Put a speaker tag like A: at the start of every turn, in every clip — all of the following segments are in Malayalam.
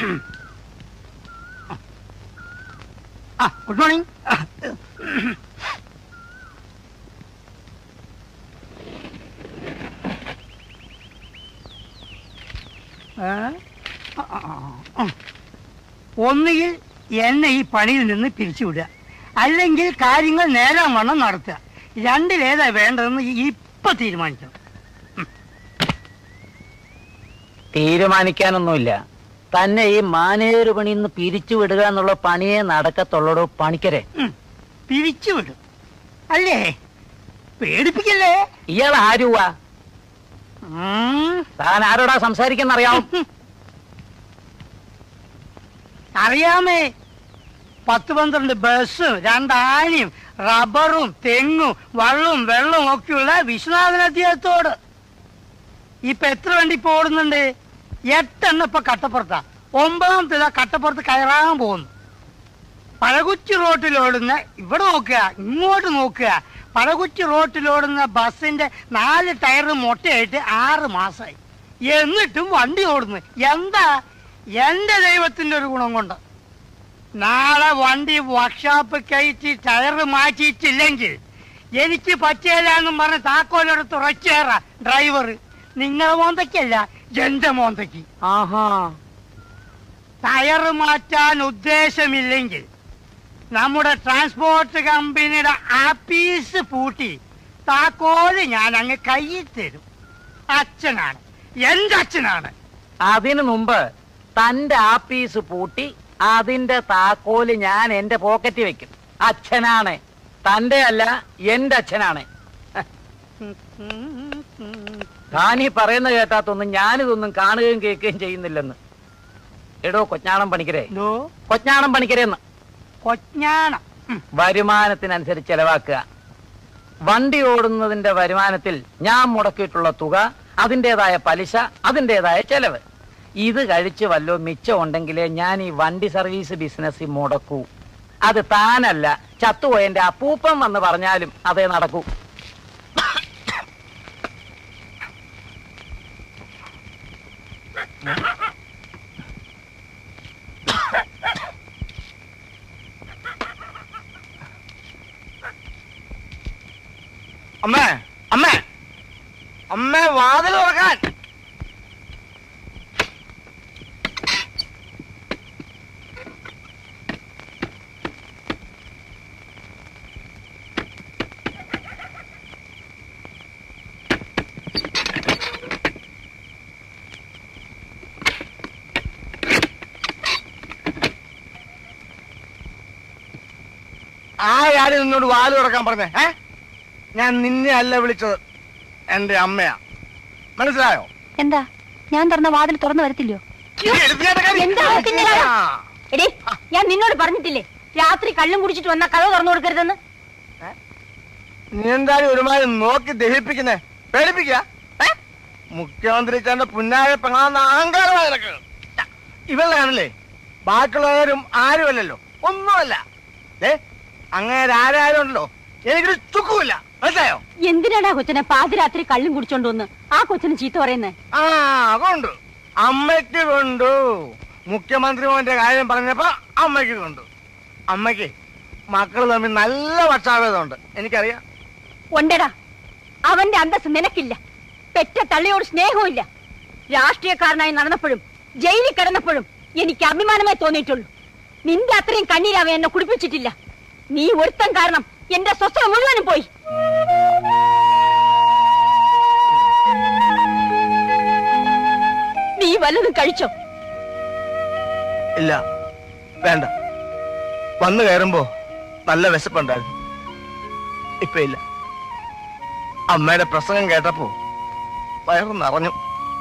A: ആ ഗുഡ് മോർണിംഗ് ഒന്നുകിൽ എന്നെ ഈ പണിയിൽ നിന്ന് പിരിച്ചുവിടുക അല്ലെങ്കിൽ കാര്യങ്ങൾ നേരാൻ വണ്ണം നടത്തുക രണ്ടിലേതാ വേണ്ടതെന്ന് ഇപ്പൊ തീരുമാനിക്കണം
B: തീരുമാനിക്കാനൊന്നുമില്ല തന്നെ ഈ മാനേജർ പണിയിൽ നിന്ന് പിരിച്ചു വിടുക എന്നുള്ള പണിയെ നടക്കത്തുള്ളടോ പണിക്കരെ
A: ഉം. പിരിച്ചുവിടും അല്ലേ പേടിപ്പിക്കല്ലേ
B: ഇയാൾ ആരുവാ
A: ഉം.
B: താൻ ആരോടാ സംസാരിക്കുന്നറിയാം
A: അറിയാമേ പത്ത് പന്ത്രണ്ട് ബസ്സും രണ്ടാനയും റബ്ബറും തെങ്ങും വള്ളവും വെള്ളവും ഒക്കെയുള്ള വിശ്വനാഥൻ അദ്ദേഹത്തോട് ഇപ്പൊ എത്ര വണ്ടി ഇപ്പൊ ഓടുന്നുണ്ട് എട്ടെണ്ണം ഇപ്പൊ കട്ടപ്പുറത്താ ഒമ്പതാമത്തെ ഇതാ കട്ടപ്പുറത്ത് കയറാൻ പോകുന്നു പഴകുച്ചി റോട്ടിലോടുന്ന ഇവിടെ നോക്കുക ഇങ്ങോട്ട് നോക്കുക പഴകുച്ചി റോട്ടിലോടുന്ന ബസ്സിന്റെ നാല് ടയർ മുട്ടയായിട്ട് ആറ് മാസമായി എന്നിട്ടും വണ്ടി ഓടുന്നു എന്താ എന്റെ ദൈവത്തിന്റെ ഒരു ഗുണം കൊണ്ട് നാളെ വണ്ടി വർക്ക്ഷോപ്പ് കയറ്റി ടയർ മാറ്റിയിട്ടില്ലെങ്കിൽ എനിക്ക് പറ്റിയില്ലെന്നും പറഞ്ഞ് താക്കോലെടുത്ത് ഉറച്ചേറ ഡ്രൈവർ നിങ്ങളെ മോന്തയ്ക്കല്ല എന്റെ മോന്തയ്ക്ക്
B: ആഹാ
A: ടയർ മാറ്റാൻ ഉദ്ദേശമില്ലെങ്കിൽ നമ്മുടെ ട്രാൻസ്പോർട്ട് കമ്പനിയുടെ ആപ്പീസ് പൂട്ടി താക്കോല് ഞാൻ അങ്ങ് കയ്യിൽ തരും അച്ഛനാണ് എന്റെ അച്ഛനാണ്
B: അതിനു മുമ്പ് തന്റെ ആപ്പീസ് പൂട്ടി അതിന്റെ താക്കോല് ഞാൻ എന്റെ പോക്കറ്റിൽ വെക്കും അച്ഛനാണ് തന്റെ അല്ല എന്റെ അച്ഛനാണ് താനീ പറയുന്ന കേട്ടാത്തൊന്നും ഞാനിതൊന്നും കാണുകയും കേൾക്കുകയും ചെയ്യുന്നില്ലെന്ന് എടോ കൊച്ചാണം പണിക്കരെ
A: എന്തോ
B: കൊച്ചാണം പണിക്കരെന്ന്
A: കൊജ്ഞാണം ഉം.
B: വരുമാനത്തിനനുസരിച്ച് ചെലവാക്കുക വണ്ടി ഓടുന്നതിന്റെ വരുമാനത്തിൽ ഞാൻ മുടക്കിയിട്ടുള്ള തുക അതിൻ്റെതായ പലിശ അതിൻ്റെതായ ചെലവ് ഇത് കഴിച്ച് വല്ലോ മിച്ചം ഉണ്ടെങ്കിലേ ഞാൻ ഈ വണ്ടി സർവീസ് ബിസിനസ് മുടക്കൂ അത് താനല്ല ചത്തുപോയ എന്റെ അപ്പൂപ്പൻ വന്ന് പറഞ്ഞാലും അതേ നടക്കൂ
C: അമ്മേ അമ്മേ അമ്മേ വാതിൽ തുറക്കാൻ ആരാണ് നിന്നോട് വാല് തുറക്കാൻ പറഞ്ഞേ ഏ ഞാൻ നിന്നെ അല്ല വിളിച്ചത് എന്റെ അമ്മയാ മനസ്സിലായോ
D: എന്താ ഞാൻ തുറന്ന വാതിൽ തുറന്നു വരത്തില്ലയോ എന്താ കുഞ്ഞിനെ? എടീ ഞാൻ നിന്നോട് പറഞ്ഞിട്ടില്ലേ രാത്രി കള്ളും കുടിച്ചിട്ട് വന്ന കഥ തുറന്നു കൊടുക്കരുതെന്ന്
C: നീ എന്തായാലും ഒരുമാതിരി നോക്കി ദഹിപ്പിക്കുന്നേ പേടിപ്പിക്ക മുഖ്യമന്ത്രി ചേട്ടന്റെ പുന്നാര പെങ്ങാന്ന അഹങ്കാരമായി നിനക്ക് ഇവളാണല്ലേ ബാക്കിയുള്ളവരും ആരുമല്ലല്ലോ ഒന്നുമല്ല ഏ അങ്ങനെ ആരാരും ഉണ്ടല്ലോ എനിക്കൊരു ചുക്കുമില്ല മനസ്സിലായോ
D: എന്തിനാടാ കൊച്ചനെ പാതിരാത്രി കള്ളും കുടിച്ചോണ്ട് വന്ന് ആ കൊച്ചിന് ചീത്ത പറയുന്നേ
C: ആ കൊണ്ടു അമ്മയ്ക്ക് കൊണ്ടു മുഖ്യമന്ത്രി മോന്റെ കാര്യം പറഞ്ഞപ്പോ അമ്മയ്ക്ക് കൊണ്ടു അമ്മയ്ക്ക് മക്കൾ തമ്മിൽ നല്ല പക്ഷാഭേദമുണ്ട് എനിക്കറിയാം
D: ഉണ്ടടാ അവന്റെ അന്തസ് നിനക്കില്ല പെറ്റ തള്ളിയോട് സ്നേഹവും ഇല്ല രാഷ്ട്രീയക്കാരനായി നടന്നപ്പോഴും ജയിലിൽ കിടന്നപ്പോഴും എനിക്ക് അഭിമാനമേ തോന്നിയിട്ടുള്ളൂ നിന്റെ അത്രയും കണ്ണീരവ എന്നെ കുടിപ്പിച്ചിട്ടില്ല നീ ഒരുത്തം കാരണം എന്റെ സ്വസ്ഥത മുഴുവനും പോയി നീ വല്ലതും കഴിച്ചോ
C: ഇല്ല വേണ്ട വന്നു കയറുമ്പോ നല്ല വിശപ്പുണ്ടായിരുന്നു ഇപ്പൊ ഇല്ല അമ്മയുടെ പ്രസംഗം കേട്ടപ്പോ വയറ് നിറഞ്ഞു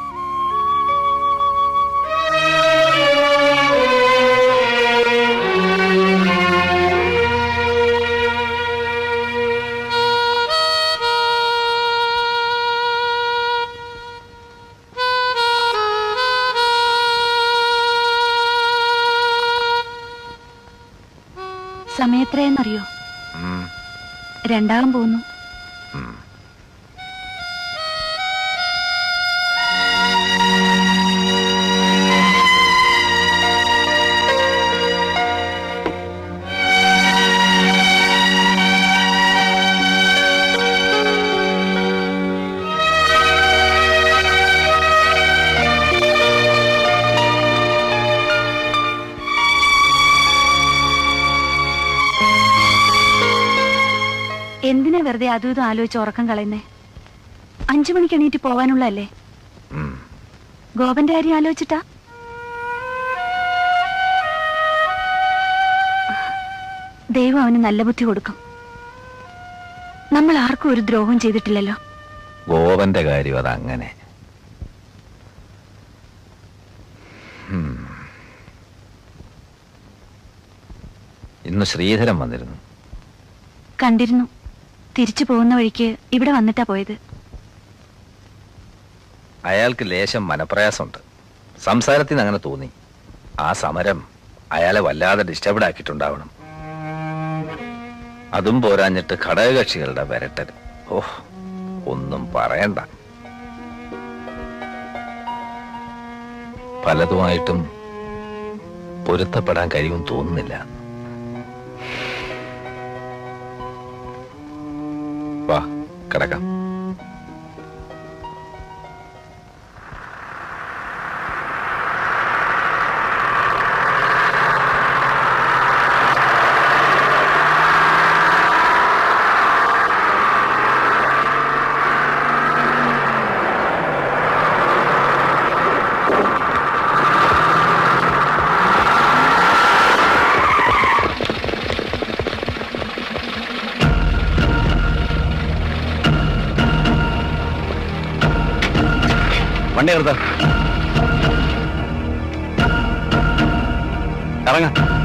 D: സമയത്രയെന്നറിയോ രണ്ടാകാൻ പോകുന്നു
E: വെറുതെ അതും ഇതും ആലോചിച്ച് ഉറക്കം കളയുന്നേ അഞ്ചു മണിക്ക് എണീറ്റ് പോവാനുള്ളതല്ലേ
F: ഉം.
E: ഗോപന്റെ കാര്യം ആലോചിച്ചിട്ടാ ദൈവം അവന് നല്ല ബുദ്ധി കൊടുക്കും നമ്മൾ ആർക്കും ഒരു ദ്രോഹം ചെയ്തിട്ടില്ലല്ലോ
F: ഗോപന്റെ കാര്യം അതങ്ങനെ ഉം. ഇന്ന് ശ്രീധരൻ വന്നിരുന്നു
E: കണ്ടിരുന്നു തിരിച്ചു പോകുന്ന വഴിക്ക് ഇവിടെ വന്നിട്ടാ പോയത്
F: അയാൾക്ക് ലേശം മനപ്രയാസമുണ്ട് സംസാരത്തിൽ നിന്ന് അങ്ങനെ തോന്നി ആ സമരം അയാളെ വല്ലാതെ ഡിസ്റ്റർബ്ഡ് ആക്കിയിട്ടുണ്ടാവണം അതും പോരാഞ്ഞിട്ട് ഘടകകക്ഷികളുടെ വരട്ടൽ ഓഹ് ഒന്നും പറയണ്ട പലതുമായിട്ടും പൊരുത്തപ്പെടാൻ കഴിയും തോന്നുന്നില്ല വാ കിടക്കാം വണ്ടി നിർത്ത ഇറങ്ങ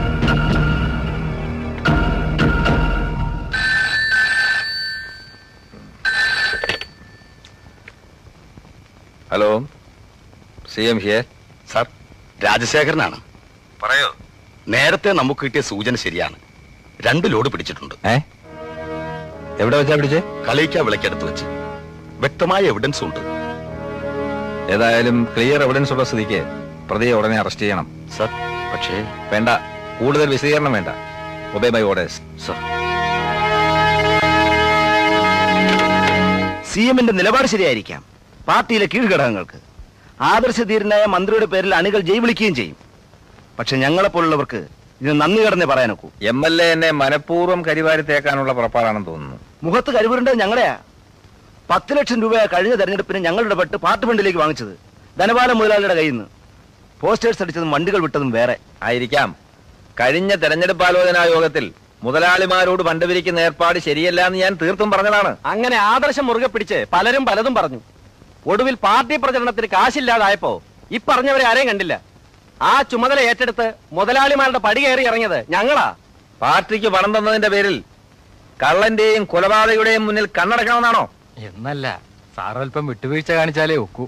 F: hello C M here
G: sir രാജശേഖരനാണ്
F: പറയൂ
G: നേരത്തെ നമുക്ക് കിട്ടിയ സൂചന ശരിയാണ് രണ്ട് ലോഡ് പിടിച്ചിട്ടുണ്ട്
F: ഏ എവിടെ വെച്ചാ പിടിച്ചേ
G: കളയിക്ക വിളക്കടുത്ത് വെച്ച് വ്യക്തമായ എവിഡൻസ് ഉണ്ട്
F: ഏതായാലും ക്ലിയർ എവിഡൻസ് ഉള്ള സ്ഥിതിക്ക് പ്രതിയെ ഉടനെ അറസ്റ്റ് ചെയ്യണം
G: സാർ പക്ഷേ
F: വേണ്ട കൂടുതൽ വിശദീകരണം വേണ്ട obey by orders
G: sir
C: C എമ്മിന്റെ നിലപാട് ശരിയായിരിക്കാം പാർട്ടിയിലെ കീഴ്ഘടകങ്ങൾക്ക് ആദർശധീരനായ മന്ത്രിയുടെ പേരിൽ അണികൾ ജയ് വിളിക്കുകയും ചെയ്യും പക്ഷെ ഞങ്ങളെപ്പോലുള്ളവർക്ക് ഇതിന് നന്ദി കടന്നേ പറയാനൊക്കൂ
F: എം എൽ എ എന്നെ മനഃപൂർവ്വം കരിവാരി തേക്കാനുള്ള പുറപ്പാടാണെന്ന് തോന്നുന്നു
C: മുഖത്ത് കഴിവുരുണ്ടത് ഞങ്ങളുടെയാ പത്ത് ലക്ഷം രൂപയാ കഴിഞ്ഞ തെരഞ്ഞെടുപ്പിന് ഞങ്ങളുടെ പെട്ട് പാർട്ടി ഫണ്ടിലേക്ക് വാങ്ങിച്ചത് ധനപാല മുതലാളിയുടെ കയ്യിൽ നിന്ന് പോസ്റ്റേഴ്സ് അടിച്ചതും വണ്ടികൾ വിട്ടതും വേറെ
F: ആയിരിക്കാം കഴിഞ്ഞ തെരഞ്ഞെടുപ്പ് ആലോചനാ യോഗത്തിൽ മുതലാളിമാരോട് ഫണ്ട് പിരിക്കുന്ന ഏർപ്പാട് ശരിയല്ല എന്ന് ഞാൻ തീർത്തും പറഞ്ഞതാണ്
H: അങ്ങനെ ആദർശം മുറുകെ പിടിച്ച് പലരും പലതും പറഞ്ഞു ഒടുവിൽ പാർട്ടി പ്രചരണത്തിന് കാശില്ലാതായപ്പോ ഈ പറഞ്ഞവരെ ആരെയും കണ്ടില്ല ആ ചുമതല ഏറ്റെടുത്ത് മുതലാളിമാരുടെ പടി കയറി ഇറങ്ങിയത് ഞങ്ങളാ
F: പാർട്ടിക്ക് പണം തന്നതിന്റെ പേരിൽ കള്ളന്റെയും കൊലപാതകയുടെയും മുന്നിൽ കണ്ണടക്കണമെന്നാണോ
I: എന്നല്ല സാറൽപ്പം വിട്ടുവീഴ്ച കാണിച്ചാലേ ഒക്കൂ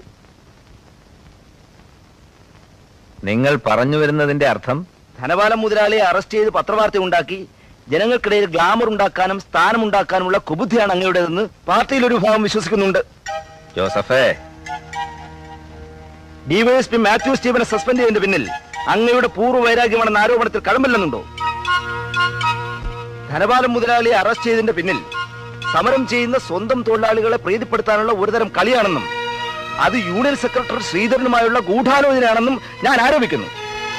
F: നിങ്ങൾ പറഞ്ഞു വരുന്നതിന്റെ അർത്ഥം
C: ധനപാലം മുതലാളിയെ അറസ്റ്റ് ചെയ്ത് പത്രവാർത്ത ഉണ്ടാക്കി ജനങ്ങൾക്കിടയിൽ ഗ്ലാമർ ഉണ്ടാക്കാനും സ്ഥാനമുണ്ടാക്കാനുമുള്ള കുബുദ്ധിയാണ് അങ്ങയുടേതെന്ന് പാർട്ടിയിൽ ഒരു വിഭാഗം വിശ്വസിക്കുന്നുണ്ട്
F: ജോസഫേ
C: ഡിവൈഎസ്പി മാത്യു സ്റ്റീവനെ സസ്പെൻഡ് ചെയ്യുന്നതിന്റെ പിന്നിൽ അങ്ങയുടെ പൂർവ്വ വൈരാഗ്യമാണെന്ന ആരോപണത്തിൽ കടമില്ലെന്നുണ്ടോ ധനപാലം മുതലാളിയെ അറസ്റ്റ് ചെയ്തതിന്റെ പിന്നിൽ സമരം ചെയ്യുന്ന സ്വന്തം തൊഴിലാളികളെ പ്രീതിപ്പെടുത്താനുള്ള ഒരുതരം കളിയാണെന്നും അത് യൂണിയൻ സെക്രട്ടറി ശ്രീധരനുമായുള്ള ഗൂഢാലോചനയാണെന്നും ഞാൻ ആരോപിക്കുന്നു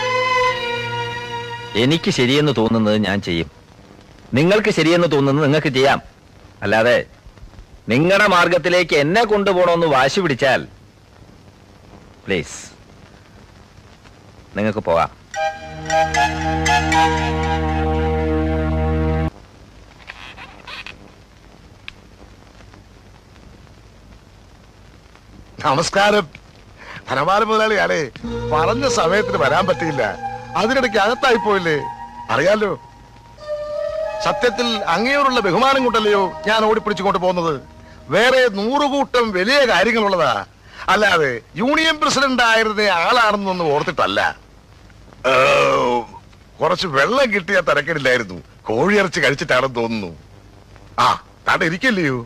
F: എനിക്ക് ശരിയെന്ന് തോന്നുന്നത് ഞാൻ ചെയ്യും നിങ്ങൾക്ക് ശരിയെന്ന് തോന്നുന്നത് നിങ്ങൾക്ക് ചെയ്യാം അല്ലാതെ നിങ്ങളുടെ മാർഗത്തിലേക്ക് എന്നെ കൊണ്ടുപോകണമെന്ന് വാശി പിടിച്ചാൽ പ്ലീസ് നിങ്ങൾക്ക് പോവാം
J: നമസ്കാരം ധനപാല മുതലാളിയാണേ പറഞ്ഞ സമയത്തിന് വരാൻ പറ്റിയില്ല അതിനിടയ്ക്ക് അകത്തായി പോയില്ലേ അറിയാലോ സത്യത്തിൽ അങ്ങയോടുള്ള ബഹുമാനം കൊണ്ടല്ലയോ ഞാൻ ഓടിപ്പിടിച്ചുകൊണ്ട് പോകുന്നത് വേറെ നൂറുകൂട്ടം വലിയ കാര്യങ്ങളുള്ളതാ അല്ലാതെ യൂണിയൻ പ്രസിഡന്റ് ആയിരുന്ന ആളാണെന്നൊന്നും ഓർത്തിട്ടല്ല ഏ, കുറച്ച് വെള്ളം കിട്ടിയ തിരക്കിടില്ലായിരുന്നു കോഴിയിറച്ചി കഴിച്ചിട്ടാണെന്ന് തോന്നുന്നു ആ താണ്ട ഇരിക്കല്ലയോ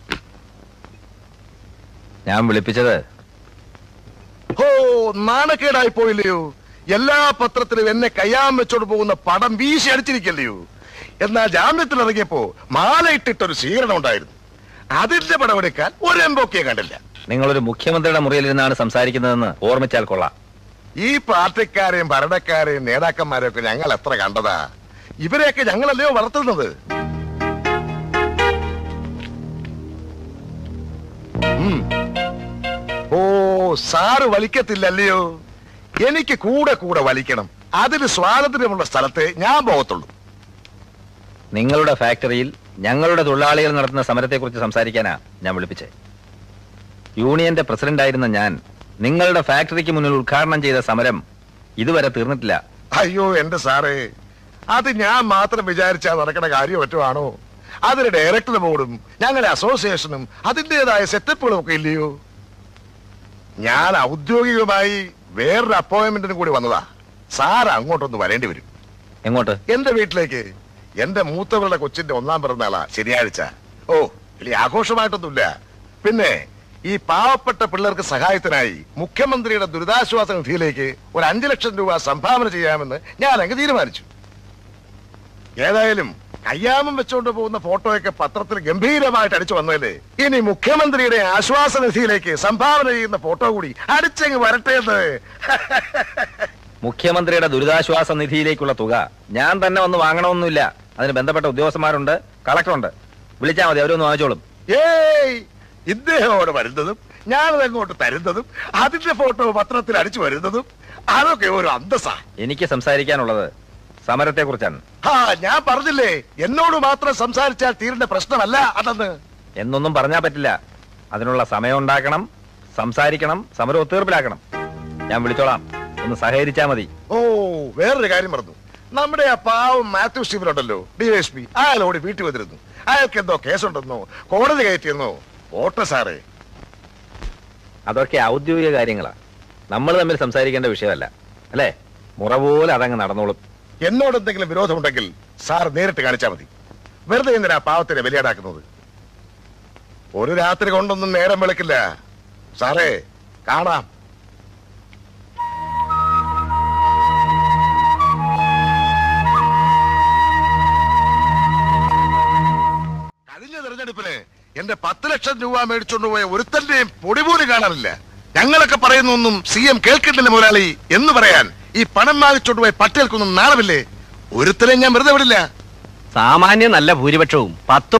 F: ഞാൻ വിളിപ്പിച്ചത്
J: ഓ നാണക്കേടായി പോയില്ലയോ എല്ലാ പത്രത്തിലും എന്നെ കയ്യാൻ വെച്ചോണ്ട് പോകുന്ന പടം വീശി അടിച്ചിരിക്കല്ലയോ എന്നാൽ ജാമ്യത്തിൽ ഇറങ്ങിയപ്പോ മാലയിട്ടിട്ടൊരു സ്വീകരണം ഉണ്ടായിരുന്നു അതിന്റെ പടം എടുക്കാൻ ഒരു എംബോക്കിയെ കണ്ടില്ല
F: നിങ്ങളൊരു മുഖ്യമന്ത്രിയുടെ മുറിയിലിരുന്നാണ് സംസാരിക്കുന്നതെന്ന് ഓർമ്മിച്ചാൽ കൊള്ളാം
J: ഈ പാർട്ടിക്കാരെയും ഭരണക്കാരെയും നേതാക്കന്മാരെയും ഒക്കെ ഞങ്ങൾ എത്ര കണ്ടതാ ഇവരെയൊക്കെ ഞങ്ങളല്ലയോ വളർത്തുന്നത് ഉം. ഓ സാറ് വലിക്കത്തില്ലല്ലയോ എനിക്ക് കൂടെ കൂടെ വലിക്കണം അതിന് സ്വാതന്ത്ര്യമുള്ള സ്ഥലത്തെ ഞാൻ പോകത്തുള്ളൂ
F: നിങ്ങളുടെ ഫാക്ടറിയിൽ ഞങ്ങളുടെ തൊഴിലാളികൾ നടത്തുന്ന സമരത്തെക്കുറിച്ച് സംസാരിക്കാനാ ഞാൻ വിളിപ്പിച്ചത് യൂണിയന്റെ പ്രസിഡന്റായിരുന്ന ഞാൻ നിങ്ങളുടെ ഫാക്ടറിക്ക് മുന്നിൽ ഉദ്ഘാടനം ചെയ്ത സമരം ഇതുവരെ തീർന്നിട്ടില്ല
J: അയ്യോ എന്റെ സാറേ അത് ഞാൻ മാത്രം വിചാരിച്ചാ നടക്കുന്ന കാര്യം ഒറ്റവാണോ അതിന് ഡയറക്ടർ ബോർഡും ഞങ്ങളുടെ അസോസിയേഷനും അതിൻ്റെതായ സെറ്റപ്പുകളും ഒക്കെ ഇല്ലയോ ഞാൻ ഔദ്യോഗികമായി വേറൊരു അപ്പോയിന്റ്മെന്റിന് കൂടി വന്നതാ സാർ അങ്ങോട്ടൊന്ന് വരേണ്ടി വരും
F: എങ്ങോട്ട്
J: എന്റെ വീട്ടിലേക്ക് എന്റെ മൂത്തവരുടെ കൊച്ചിന്റെ ഒന്നാം പിറന്നാളാ ശനിയാഴ്ച ഓ വലിയ ആഘോഷമായിട്ടൊന്നുമില്ല പിന്നെ ഈ പാവപ്പെട്ട പിള്ളേർക്ക് സഹായത്തിനായി മുഖ്യമന്ത്രിയുടെ ദുരിതാശ്വാസ നിധിയിലേക്ക് ഒരു അഞ്ചു ലക്ഷം രൂപ സംഭാവന ചെയ്യാമെന്ന് ഞാൻ അങ്ങ് തീരുമാനിച്ചു ഏതായാലും കയ്യാമം വെച്ചുകൊണ്ട് പോകുന്ന ഫോട്ടോയൊക്കെ പത്രത്തിൽ ഗംഭീരമായിട്ട് അടിച്ചു വന്നതല്ലേ ഇനി മുഖ്യമന്ത്രിയുടെ ആശ്വാസ നിധിയിലേക്ക് സംഭാവന ചെയ്യുന്ന ഫോട്ടോ കൂടി അടിച്ചങ്ങ് വരട്ടെ എന്ന്
F: മുഖ്യമന്ത്രിയുടെ ദുരിതാശ്വാസ നിധിയിലേക്കുള്ള തുക ഞാൻ തന്നെ വന്ന് വാങ്ങണമെന്നില്ല അതിന് ബന്ധപ്പെട്ട ഉദ്യോഗസ്ഥന്മാരുണ്ട് കളക്ടറുണ്ട് വിളിച്ചാൽ മതി അവരൊന്ന് വാങ്ങിച്ചോളും
J: ഏയ് ഇദ്ദേഹമോട് വരുന്നതും ഞാനത് അങ്ങോട്ട് തരുന്നതും അതിന്റെ ഫോട്ടോ പത്രത്തിൽ അടിച്ചു വരുന്നതും അതൊക്കെ ഒരു അന്തസ്സാ
F: എനിക്ക് സംസാരിക്കാനുള്ളത് സമരത്തെക്കുറിച്ചാണ്
J: ആ ഞാൻ പറഞ്ഞില്ലേ എന്നോട് മാത്രം സംസാരിച്ചാൽ തീരേണ്ട പ്രശ്നമല്ല അതെന്ന്
F: എന്നൊന്നും പറഞ്ഞാൽ പറ്റില്ല അതിനുള്ള സമയം ഉണ്ടാക്കണം സംസാരിക്കണം സമരം ഒത്തീർപ്പിലാക്കണം ഞാൻ വിളിച്ചോളാം ഒന്ന് സഹകരിച്ചാ മതി
J: ഓ വേറൊരു കാര്യം പറഞ്ഞു നമ്മുടെ ആ പാവം മാത്യു സ്റ്റീവൻ ഉണ്ടല്ലോ ഡിവൈഎസ്പി അയാളോട് വീട്ടിൽ വന്നിരുന്നു അയാൾക്ക് എന്തോ കേസുണ്ടെന്നോ കോടതി കയറ്റിയെന്നോ ഓട്ട സാറേ
F: അതൊക്കെ ഔദ്യോഗിക കാര്യങ്ങളാ നമ്മൾ തമ്മിൽ സംസാരിക്കേണ്ട വിഷയമല്ല അല്ലേ മുറ പോലെ അതങ്ങ് നടന്നോളും
J: എന്നോട് എന്തെങ്കിലും വിരോധമുണ്ടെങ്കിൽ സാർ നേരിട്ട് കാണിച്ചാൽ മതി വെറുതെ എന്തിനാ പാവത്തിനെ ബലിയാടാക്കുന്നത് ഒരു രാത്രി കൊണ്ടൊന്നും നേരം വെളുക്കില്ല സാറേ കാണാം കഴിഞ്ഞ തെരഞ്ഞെടുപ്പിന് എന്റെ പത്ത് ലക്ഷം രൂപ മേടിച്ചോണ്ട് പോയ ഒരുത്തന്റെയും പൊടി പോലും കാണാനില്ല ഞങ്ങളൊക്കെ പറയുന്നൊന്നും സി എം കേൾക്കുന്നില്ല മുതലാളി എന്ന് പറയാൻ ഈ പണം വാങ്ങിച്ചോണ്ട് പോയ പട്ടികൾക്കൊന്നും നാളമില്ലേ ഒരുത്തരെയും ഞാൻ വെറുതെ വിടില്ല
H: സാമാന്യ നല്ല ഭൂരിപക്ഷവും പത്ത്